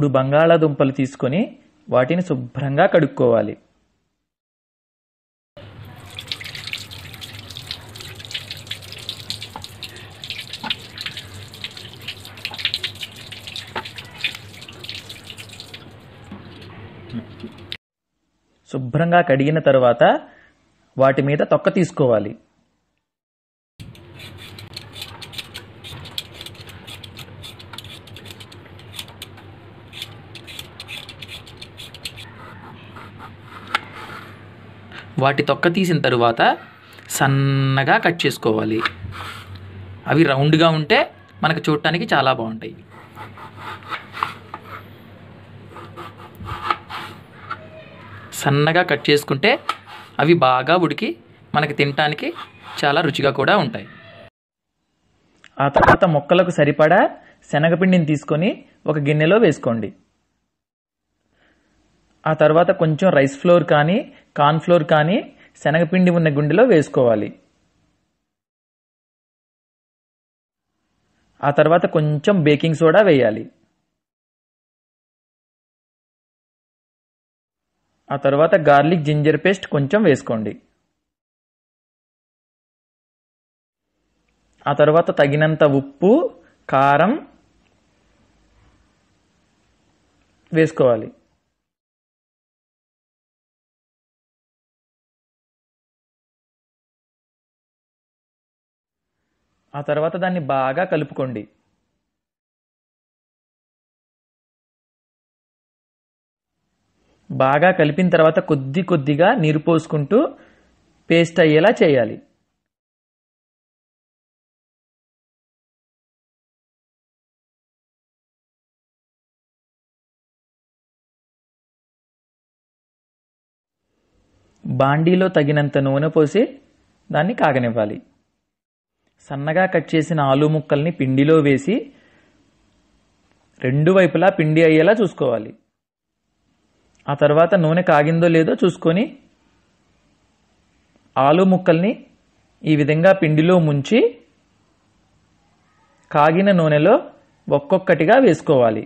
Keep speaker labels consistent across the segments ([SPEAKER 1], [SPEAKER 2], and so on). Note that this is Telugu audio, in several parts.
[SPEAKER 1] మూడు బంగాళాదుంపలు తీసుకొని వాటిని శుభ్రంగా కడుక్కోవాలి శుభ్రంగా కడిగిన తర్వాత వాటి మీద తొక్క తీసుకోవాలి వాటి తొక్క తీసిన తరువాత సన్నగా కట్ చేసుకోవాలి అవి రౌండ్గా ఉంటే మనకు చూడటానికి చాలా బాగుంటాయి సన్నగా కట్ చేసుకుంటే అవి బాగా ఉడికి మనకి తినటానికి చాలా రుచిగా కూడా ఉంటాయి ఆ తర్వాత మొక్కలకు సరిపడా శనగపిండిని తీసుకొని ఒక గిన్నెలో వేసుకోండి ఆ తర్వాత కొంచెం రైస్ ఫ్లోర్ కానీ కార్న్ ఫ్లోర్ కానీ శనగపిండి ఉన్న గుండెలో వేసుకోవాలి ఆ తర్వాత కొంచెం బేకింగ్ సోడా వేయాలి ఆ తర్వాత గార్లిక్ జింజర్ పేస్ట్ కొంచెం వేసుకోండి ఆ తర్వాత తగినంత ఉప్పు కారం వేసుకోవాలి ఆ తర్వాత దాన్ని బాగా కలుపుకోండి బాగా కలిపిన తర్వాత కొద్ది కొద్దిగా నీరు పోసుకుంటూ పేస్ట్ అయ్యేలా చేయాలి బాండీలో తగినంత నూనె పోసి దాన్ని కాగనివ్వాలి సన్నగా కట్ చేసిన ఆలు ముక్కల్ని పిండిలో వేసి రెండు వైపులా పిండి అయ్యేలా చూసుకోవాలి ఆ తర్వాత నూనె కాగిందో లేదో చూసుకొని ఆలు ముక్కల్ని ఈ విధంగా పిండిలో ముంచి కాగిన నూనెలో ఒక్కొక్కటిగా వేసుకోవాలి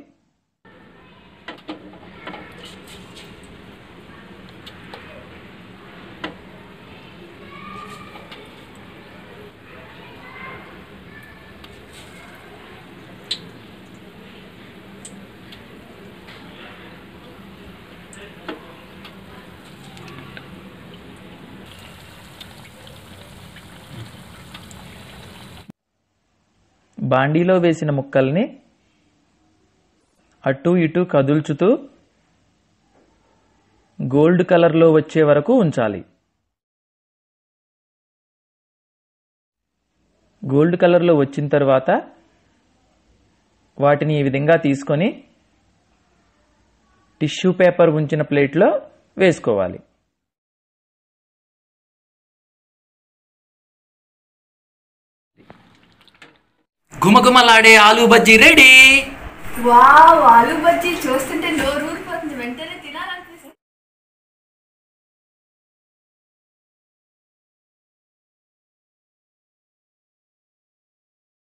[SPEAKER 1] బాండీలో వేసిన ముక్కల్ని అటు ఇటు కదుల్చుతూ గోల్డ్ కలర్లో వచ్చే వరకు ఉంచాలి గోల్డ్ కలర్లో వచ్చిన తర్వాత వాటిని ఈ విధంగా తీసుకొని టిష్యూ పేపర్ ఉంచిన ప్లేట్లో వేసుకోవాలి
[SPEAKER 2] గుమగుమలాడే ఆలు బజ్జీ రెడీ
[SPEAKER 3] వావ్ ఆలు బజ్జీ చూస్తుంటే నోరు ఊరిపోతుంది వెంటనే